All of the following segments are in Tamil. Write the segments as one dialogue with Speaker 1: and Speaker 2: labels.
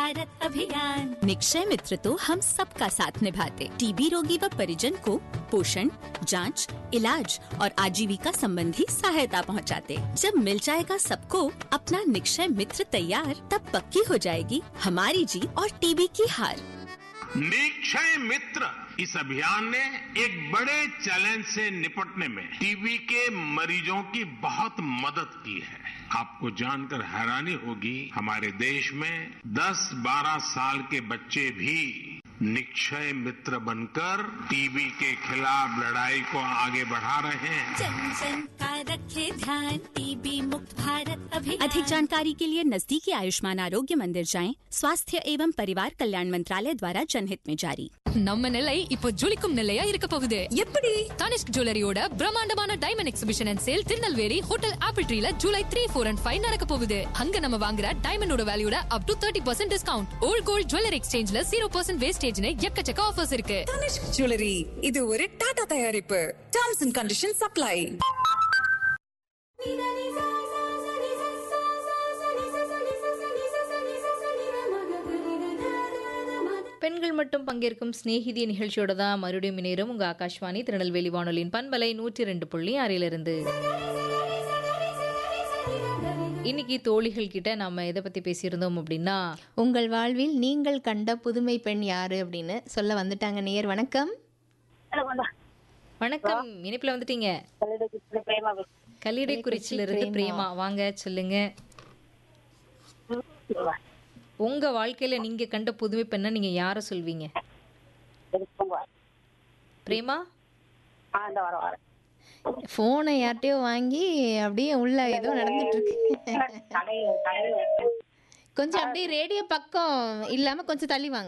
Speaker 1: भारत अभियान
Speaker 2: निक्षय मित्र तो हम सबका साथ निभाते टीबी रोगी व परिजन को पोषण जांच, इलाज और आजीविका संबंधी सहायता पहुंचाते। जब मिल जाएगा सबको अपना निक्षय मित्र तैयार तब पक्की हो जाएगी हमारी जीत और टीबी की हार
Speaker 3: निक्षय मित्र इस अभियान ने एक बड़े चैलेंज से निपटने में टीबी के मरीजों की बहुत मदद की है आपको जानकर हैरानी होगी हमारे देश में 10-12 साल के बच्चे भी निक्षय मित्र बनकर टीबी के खिलाफ लड़ाई को आगे बढ़ा रहे हैं
Speaker 1: जन जन का रखे ध्यान टीबी मुक्त भारत अभियान
Speaker 2: अधिक जानकारी के लिए नजदीकी आयुष्मान आरोग्य मंदिर जाएं स्वास्थ्य एवं परिवार कल्याण मंत्रालय द्वारा जनहित में जारी
Speaker 4: நம்ம நிலை இப்போ ஜொலிக்கும் நிலையா இருக்க போகுது எப்படி தனிஷ்க் ஜுவல்லரியோட பிரம்மாண்டமான diamond exhibition and sale Tirunelveli hotel Apple ட்ரீல July three four and five நடக்க போகுது அங்க நம்ம வாங்குற டைமண்டோட வேல்யூட up to thirty percent discount old gold jewellery எக்ஸ்சேஞ்ச்ல ஜீரோ பர்சன்ட் வேஸ்டேஜ்னு எக்கச்சக்க ஆஃபர்ஸ் இருக்கு
Speaker 5: தனிஷ்க் ஜுவல்லரி இது ஒரு டாடா தயாரிப்பு டர்ம்ஸ் அண்ட் கண்டிஷன் சப்ளை
Speaker 6: பெண்கள் மட்டும் பங்கேற்கும் சிநேகிதி நிகழ்ச்சியோட தான் மறுபடியும் இணையரும் உங்க ஆகாஷ்வாணி திருநெல்வேலி வானொலியின் பண்பலை நூற்றி ரெண்டு புள்ளி ஆறிலிருந்து இன்னைக்கு தோழிகள் கிட்ட நம்ம எதை பத்தி பேசியிருந்தோம் அப்படின்னா
Speaker 7: உங்கள் வாழ்வில் நீங்கள் கண்ட புதுமை பெண் யாரு அப்படின்னு சொல்ல வந்துட்டாங்க நேயர் வணக்கம்
Speaker 6: வணக்கம் இணைப்புல வந்துட்டீங்க கல்லிடைக்குறிச்சியில இருந்து பிரேமா வாங்க சொல்லுங்க உங்க வாழ்க்கையில நீங்க கண்ட புதுமை பெண்ணை நீங்க யார சொல்வீங்க பிரேமா
Speaker 7: போனை யார்கிட்டயோ வாங்கி அப்படியே உள்ள ஏதோ நடந்துட்டு இருக்கு கொஞ்சம் அப்படியே ரேடியோ பக்கம் இல்லாம கொஞ்சம் தள்ளி வாங்க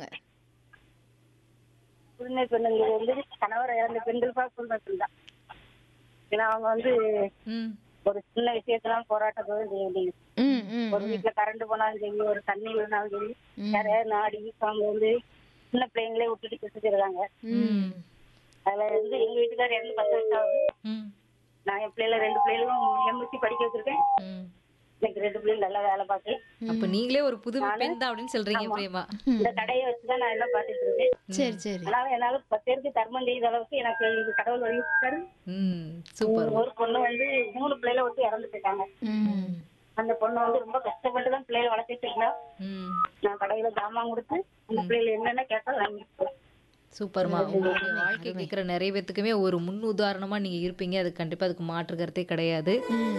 Speaker 8: புதுமை பெண்ணுங்கிறது வந்து கணவர் இறந்த பெண்கள் தான் புதுமை பெண் தான் ஏன்னா அவங்க வந்து
Speaker 6: ம்
Speaker 8: ஒரு சின்ன விஷயத்தெல்லாம் போராட்டம் போது செய்ய முடியும்
Speaker 7: ம் ம்
Speaker 8: ஒரு வீட்டுல கரண்ட் போனாலும் சரி ஒரு தண்ணி இல்லைனாலும் சரி யாரையாவது நாடி அவங்க வந்து சின்ன பிள்ளைங்களே விட்டுட்டு பேசிக்கிறாங்க
Speaker 6: ம்
Speaker 8: அதுல வந்து எங்க வீட்டுக்காரர் இறந்து பத்து வருஷம் ஆகுது
Speaker 6: ம்
Speaker 8: நான் என் பிள்ளைல ரெண்டு பிள்ளைகளும் எம்எஸ்சி படிக்க வச்சிருக்கேன்
Speaker 6: ம்
Speaker 8: எனக்கு ரெண்டு பிள்ளைங்க நல்லா வேலை பார்த்து
Speaker 6: அப்ப நீங்களே ஒரு புதுமை பெண் தான் அப்படின்னு சொல்றீங்க பிரேமா
Speaker 8: இந்த கடையை வச்சுதான் நான் எல்லாம் பார்த்துட்டு இருக்கேன்
Speaker 7: சரி சரி
Speaker 8: அதனால என்னால பத்து பேருக்கு தர்மம் செய்த அளவுக்கு எனக்கு இது கடவுள் வழி விட்டாரு
Speaker 6: ம் சூப்பர்
Speaker 8: ஒரு பொண்ணு வந்து மூணு பிள்ளைல விட்டு இறந்து போயிட்டாங்க
Speaker 7: ம்
Speaker 8: அந்த பொண்ணு வந்து ரொம்ப கஷ்டப்பட்டு தான் பிள்ளைகளை வளர்த்துட்டு இருந்தா
Speaker 6: ம்
Speaker 8: நான் கடையில ஜாமான் கொடுத்து அந்த பிள்ளைகள் என்னென்ன கேட்டாலும் வாங்கிட்டு
Speaker 6: சூப்பர்மா உங்களுடைய வாழ்க்கை கேட்குற நிறைய பேத்துக்குமே ஒரு முன் உதாரணமா நீங்க இருப்பீங்க அது கண்டிப்பா அதுக்கு மாற்று கருத்தே கிடையாது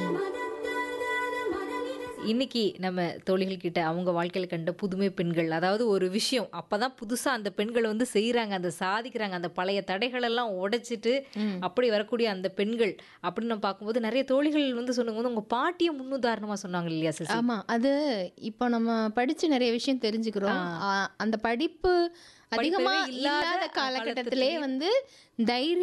Speaker 6: இன்னைக்கு நம்ம தோழிகள் கிட்ட அவங்க வாழ்க்கையில கண்ட புதுமை பெண்கள் அதாவது ஒரு விஷயம் அப்பதான் புதுசா அந்த பெண்கள் வந்து செய்யறாங்க அந்த சாதிக்கிறாங்க அந்த பழைய தடைகள் எல்லாம் உடைச்சிட்டு அப்படி வரக்கூடிய அந்த பெண்கள் அப்படின்னு நம்ம பார்க்கும்போது நிறைய தோழிகள் வந்து சொன்னபோது உங்க பாட்டியை முன்னுதாரணமா சொன்னாங்க இல்லையா சசி
Speaker 7: ஆமா அது இப்போ நம்ம படிச்சு நிறைய விஷயம் தெரிஞ்சுக்கிறோம் ஆ, அந்த படிப்பு அதிகமா
Speaker 6: இல்லாத
Speaker 7: இல்லாத காலகட்டத்திலே வந்து தைரியம்